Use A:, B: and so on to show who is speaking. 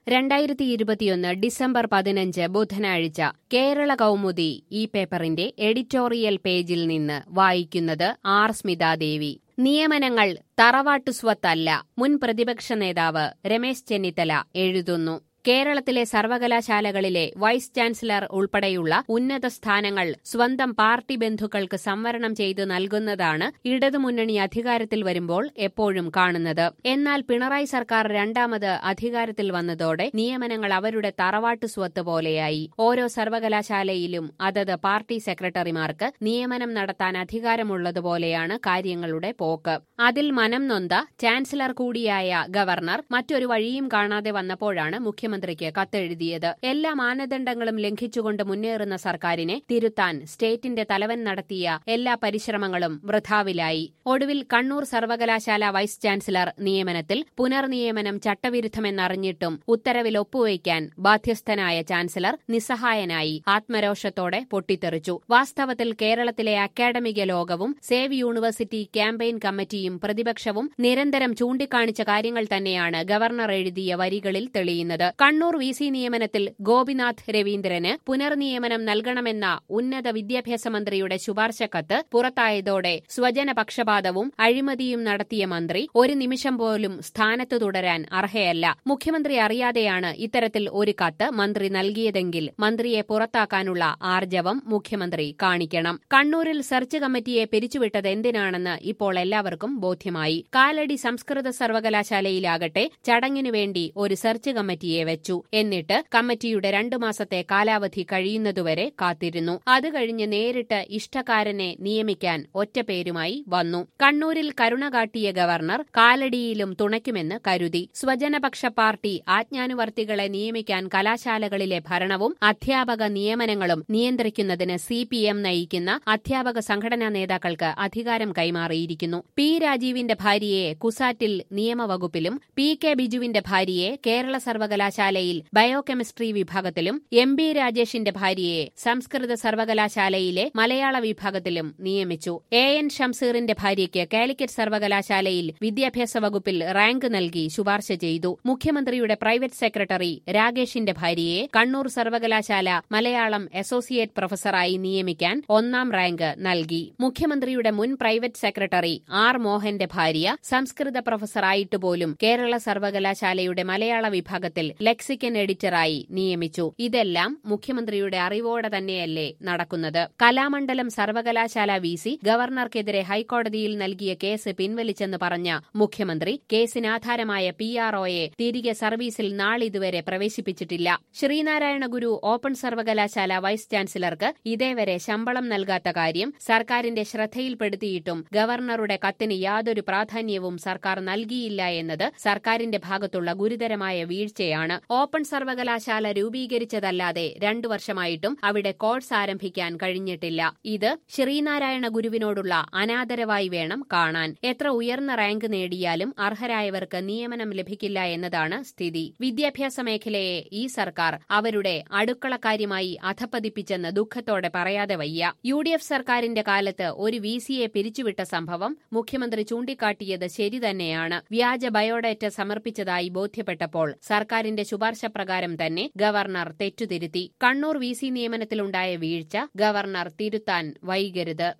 A: രണ്ടായിരത്തി ഇരുപത്തിയൊന്ന് ഡിസംബർ പതിനഞ്ച് ബുധനാഴ്ച കേരള കൗമുദി ഈ പേപ്പറിന്റെ എഡിറ്റോറിയൽ പേജിൽ നിന്ന് വായിക്കുന്നത് ആർ സ്മിതാദേവി നിയമനങ്ങൾ തറവാട്ടു സ്വത്തല്ല മുൻ പ്രതിപക്ഷ നേതാവ് രമേശ് ചെന്നിത്തല എഴുതുന്നു കേരളത്തിലെ സർവകലാശാലകളിലെ വൈസ് ചാൻസലർ ഉൾപ്പെടെയുള്ള ഉന്നത സ്ഥാനങ്ങൾ സ്വന്തം പാർട്ടി ബന്ധുക്കൾക്ക് സംവരണം ചെയ്തു നൽകുന്നതാണ് ഇടതുമുന്നണി അധികാരത്തിൽ വരുമ്പോൾ എപ്പോഴും കാണുന്നത് എന്നാൽ പിണറായി സർക്കാർ രണ്ടാമത് അധികാരത്തിൽ വന്നതോടെ നിയമനങ്ങൾ അവരുടെ തറവാട്ടു സ്വത്ത് പോലെയായി ഓരോ സർവകലാശാലയിലും അതത് പാർട്ടി സെക്രട്ടറിമാർക്ക് നിയമനം നടത്താൻ അധികാരമുള്ളതുപോലെയാണ് കാര്യങ്ങളുടെ പോക്ക് അതിൽ മനം നൊന്ത ചാൻസലർ കൂടിയായ ഗവർണർ മറ്റൊരു വഴിയും കാണാതെ വന്നപ്പോഴാണ് മുഖ്യമന്ത്രിക്ക് കത്തെഴുതിയത് എല്ലാ മാനദണ്ഡങ്ങളും ലംഘിച്ചുകൊണ്ട് മുന്നേറുന്ന സർക്കാരിനെ തിരുത്താൻ സ്റ്റേറ്റിന്റെ തലവൻ നടത്തിയ എല്ലാ പരിശ്രമങ്ങളും വൃഥാവിലായി ഒടുവിൽ കണ്ണൂർ സർവകലാശാല വൈസ് ചാൻസലർ നിയമനത്തിൽ പുനർനിയമനം ചട്ടവിരുദ്ധമെന്നറിഞ്ഞിട്ടും ഉത്തരവിൽ ഒപ്പുവയ്ക്കാൻ ബാധ്യസ്ഥനായ ചാൻസലർ നിസ്സഹായനായി ആത്മരോഷത്തോടെ പൊട്ടിത്തെറിച്ചു വാസ്തവത്തിൽ കേരളത്തിലെ അക്കാഡമിക ലോകവും സേവ് യൂണിവേഴ്സിറ്റി ക്യാമ്പയിൻ കമ്മിറ്റിയും പ്രതിപക്ഷവും നിരന്തരം ചൂണ്ടിക്കാണിച്ച കാര്യങ്ങൾ തന്നെയാണ് ഗവർണർ എഴുതിയ വരികളിൽ തെളിയുന്നത് കണ്ണൂർ വി സി നിയമനത്തിൽ ഗോപിനാഥ് രവീന്ദ്രന് പുനർനിയമനം നൽകണമെന്ന ഉന്നത വിദ്യാഭ്യാസ മന്ത്രിയുടെ ശുപാർശ കത്ത് പുറത്തായതോടെ സ്വജന പക്ഷപാതവും അഴിമതിയും നടത്തിയ മന്ത്രി ഒരു നിമിഷം പോലും സ്ഥാനത്ത് തുടരാൻ അർഹയല്ല മുഖ്യമന്ത്രി അറിയാതെയാണ് ഇത്തരത്തിൽ ഒരു കത്ത് മന്ത്രി നൽകിയതെങ്കിൽ മന്ത്രിയെ പുറത്താക്കാനുള്ള ആർജവം മുഖ്യമന്ത്രി കാണിക്കണം കണ്ണൂരിൽ സെർച്ച് കമ്മിറ്റിയെ പിരിച്ചുവിട്ടത് എന്തിനാണെന്ന് ഇപ്പോൾ എല്ലാവർക്കും ബോധ്യമായി കാലടി സംസ്കൃത സർവകലാശാലയിലാകട്ടെ ചടങ്ങിനു വേണ്ടി ഒരു സെർച്ച് കമ്മിറ്റിയെ വെച്ചു എന്നിട്ട് കമ്മിറ്റിയുടെ രണ്ടു മാസത്തെ കാലാവധി കഴിയുന്നതുവരെ കാത്തിരുന്നു അത് കഴിഞ്ഞ് നേരിട്ട് ഇഷ്ടക്കാരനെ നിയമിക്കാൻ ഒറ്റപേരുമായി വന്നു കണ്ണൂരിൽ കരുണ കാട്ടിയ ഗവർണർ കാലടിയിലും തുണയ്ക്കുമെന്ന് കരുതി സ്വജനപക്ഷ പാർട്ടി ആജ്ഞാനുവർത്തികളെ നിയമിക്കാൻ കലാശാലകളിലെ ഭരണവും അധ്യാപക നിയമനങ്ങളും നിയന്ത്രിക്കുന്നതിന് സി പി എം നയിക്കുന്ന അധ്യാപക സംഘടനാ നേതാക്കൾക്ക് അധികാരം കൈമാറിയിരിക്കുന്നു പി രാജീവിന്റെ ഭാര്യയെ കുസാറ്റിൽ നിയമവകുപ്പിലും പി കെ ബിജുവിന്റെ ഭാര്യയെ കേരള സർവകലാശാലയിൽ ബയോകെമിസ്ട്രി വിഭാഗത്തിലും എം ബി രാജേഷിന്റെ ഭാര്യയെ സംസ്കൃത സർവകലാശാലയിലെ മലയാള വിഭാഗത്തിലും നിയമിച്ചു എ എൻ ഷംസീറിന്റെ ഭാര്യയ്ക്ക് കാലിക്കറ്റ് സർവകലാശാലയിൽ വിദ്യാഭ്യാസ വകുപ്പിൽ റാങ്ക് നൽകി ശുപാർശ ചെയ്തു മുഖ്യമന്ത്രിയുടെ പ്രൈവറ്റ് സെക്രട്ടറി രാകേഷിന്റെ ഭാര്യയെ കണ്ണൂർ സർവകലാശാല മലയാളം അസോസിയേറ്റ് പ്രൊഫസറായി നിയമിക്കാൻ ഒന്നാം റാങ്ക് നൽകി മുഖ്യമന്ത്രിയുടെ മുൻ പ്രൈവറ്റ് സെക്രട്ടറി ആർ മോഹന്റെ ഭാര്യ സംസ്കൃത പ്രൊഫസറായിട്ട് പോലും കേരള സർവകലാശാലയുടെ മലയാള വിഭാഗത്തിൽ ലെക്സിക്കൻ എഡിറ്ററായി നിയമിച്ചു ഇതെല്ലാം മുഖ്യമന്ത്രിയുടെ അറിവോടെ തന്നെയല്ലേ നടക്കുന്നത് കലാമണ്ഡലം സർവകലാശാല വി സി ഗവർണർക്കെതിരെ ഹൈക്കോടതിയിൽ നൽകിയ കേസ് പിൻവലിച്ചെന്ന് പറഞ്ഞ മുഖ്യമന്ത്രി കേസിനാധാരമായ പി ആർ ഒയെ തിരികെ സർവീസിൽ നാളിതുവരെ പ്രവേശിപ്പിച്ചിട്ടില്ല ശ്രീനാരായണ ഗുരു ഓപ്പൺ സർവകലാശാല വൈസ് ചാൻസലർക്ക് ഇതേവരെ ശമ്പളം നൽകാത്ത കാര്യം സർക്കാരിന്റെ ശ്രദ്ധയിൽപ്പെടുത്തിയിട്ടും ഗവർണറുടെ കത്തിന് യാതൊരു പ്രാധാന്യവും സർക്കാർ നൽകിയില്ല എന്നത് സർക്കാരിന്റെ ഭാഗത്തുള്ള ഗുരുതരമായ വീഴ്ചയാണ് ഓപ്പൺ സർവകലാശാല രൂപീകരിച്ചതല്ലാതെ രണ്ടു വർഷമായിട്ടും അവിടെ കോഴ്സ് ആരംഭിക്കാൻ കഴിഞ്ഞിട്ടില്ല ഇത് ശ്രീനാരായണ ഗുരുവിനോടുള്ള അനാദരവായി വേണം കാണാൻ എത്ര ഉയർന്ന റാങ്ക് നേടിയാലും അർഹരായവർക്ക് നിയമനം ലഭിക്കില്ല എന്നതാണ് സ്ഥിതി വിദ്യാഭ്യാസ മേഖലയെ ഈ സർക്കാർ അവരുടെ അടുക്കളക്കാര്യമായി അധപ്പതിപ്പിച്ചെന്ന് ദുഃഖത്തോടെ പറയാതെ വയ്യ യു ഡി എഫ് സർക്കാരിന്റെ കാലത്ത് ഒരു വി സിയെ പിരിച്ചുവിട്ട സംഭവം മുഖ്യമന്ത്രി ചൂണ്ടിക്കാട്ടിയത് ശരി തന്നെയാണ് വ്യാജ ബയോഡേറ്റ സമർപ്പിച്ചതായി ബോധ്യപ്പെട്ടപ്പോൾ സർക്കാരിന്റെ ശുപാർശ പ്രകാരം തന്നെ ഗവർണർ തെറ്റുതിരുത്തി കണ്ണൂർ വി സി നിയമനത്തിലുണ്ടായ വീഴ്ച ഗവർണർ തിരുത്താൻ വൈകരുത്